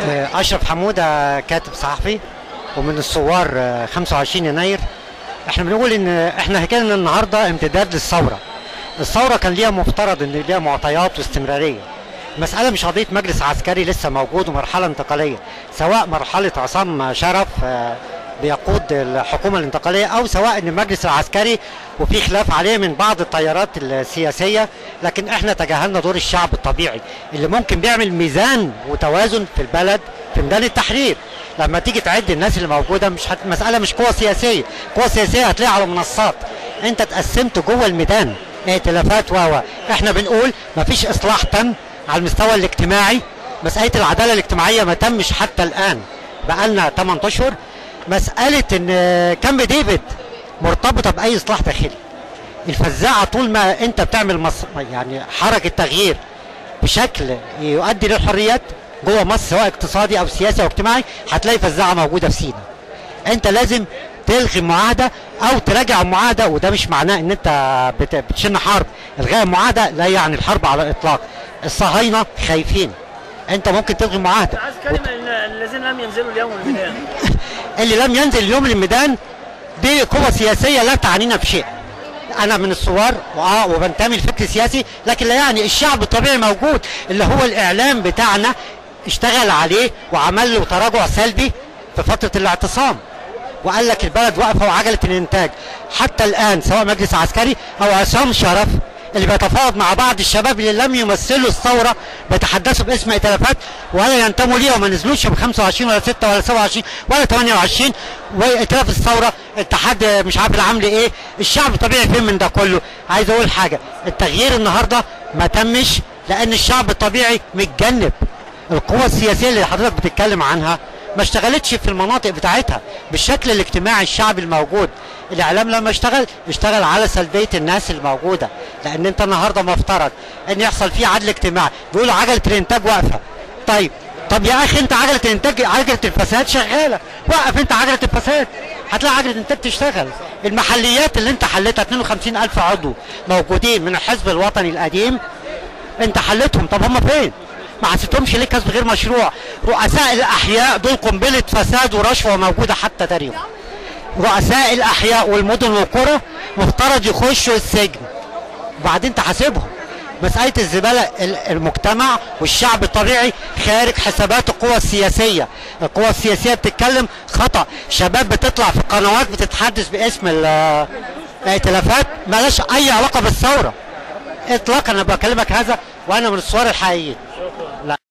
اشرف حموده كاتب صحفي ومن الثوار آه، 25 يناير احنا بنقول ان احنا كان النهارده امتداد للثوره الثوره كان ليها مفترض ان ليها معطيات واستمراريه المساله مش قضيه مجلس عسكري لسه موجود ومرحله انتقاليه سواء مرحله عصام شرف آه، بيقود الحكومه الانتقاليه او سواء ان المجلس العسكري وفي خلاف عليه من بعض التيارات السياسيه لكن احنا تجاهلنا دور الشعب الطبيعي اللي ممكن بيعمل ميزان وتوازن في البلد في ميدان التحرير لما تيجي تعد الناس اللي موجوده مش هت... مساله مش قوه سياسيه قوه سياسيه هتلاقيها على منصات انت اتقسمت جوه الميدان ائتلافات و و. احنا بنقول مفيش اصلاح تم على المستوى الاجتماعي مساله العداله الاجتماعيه ما تمش حتى الان بقالنا 8 اشهر مساله ان كامب ديفيد مرتبطه باي اصلاح داخلي الفزاعه طول ما انت بتعمل مص... يعني حركه تغيير بشكل يؤدي للحريات جوه مصر سواء اقتصادي او سياسي او اجتماعي هتلاقي فزاعه موجوده في سينا انت لازم تلغي المعاهده او تراجع المعاهده وده مش معناه ان انت بت- بتشن حرب الغاء المعاهده لا يعني الحرب على الاطلاق الصهاينه خايفين انت ممكن تلغي المعاهده عايز كلمة ال- الذين لم ينزلوا اليوم الميدان اللي لم ينزل اليوم الميدان دي قوة سياسية لا تعنينا بشيء أنا من الثوار وآه وبنتمي لفكر سياسي لكن لا يعني الشعب الطبيعي موجود اللي هو الإعلام بتاعنا اشتغل عليه وعمل له تراجع سلبي في فترة الاعتصام وقال لك البلد واقفة وعجلة الإنتاج حتى الآن سواء مجلس عسكري أو عصام شرف اللي بيتفاوض مع بعض الشباب اللي لم يمثلوا الثوره بيتحدثوا باسم ائتلافات ولا ينتموا ليها وما نزلوش ب 25 ولا 6 ولا 27 ولا 28 وائتلاف الثوره اتحاد مش عارف العامل ايه الشعب الطبيعي فين من ده كله عايز اقول حاجه التغيير النهارده ما تمش لان الشعب الطبيعي متجنب القوى السياسيه اللي حضرتك بتتكلم عنها ما اشتغلتش في المناطق بتاعتها بالشكل الاجتماعي الشعبي الموجود الاعلام لما اشتغل اشتغل على سلبيه الناس الموجوده لان انت النهارده مفترض ان يحصل فيه عدل اجتماعي بيقولوا عجله الانتاج واقفه طيب طب يا اخي انت عجله الانتاج عجله الفساد شغاله وقف انت عجله الفساد هتلاقي عجله الانتاج تشتغل المحليات اللي انت حلتها 52 الف عضو موجودين من الحزب الوطني القديم انت حلتهم طب هم فين ما حسيتهمش ليه كسب غير مشروع رؤساء الاحياء دول قنبله فساد ورشوه موجوده حتى تاريخ رؤساء الاحياء والمدن والقرى مفترض يخشوا السجن وبعدين تحاسبهم مسألة الزبالة ال- المجتمع والشعب الطبيعي خارج حسابات القوى السياسية القوى السياسية بتتكلم خطأ شباب بتطلع في قنوات بتتحدث باسم ال- الائتلافات ملاش أي علاقة بالثورة اطلاقا انا بكلمك هذا وانا من الصور الحقيقيين لا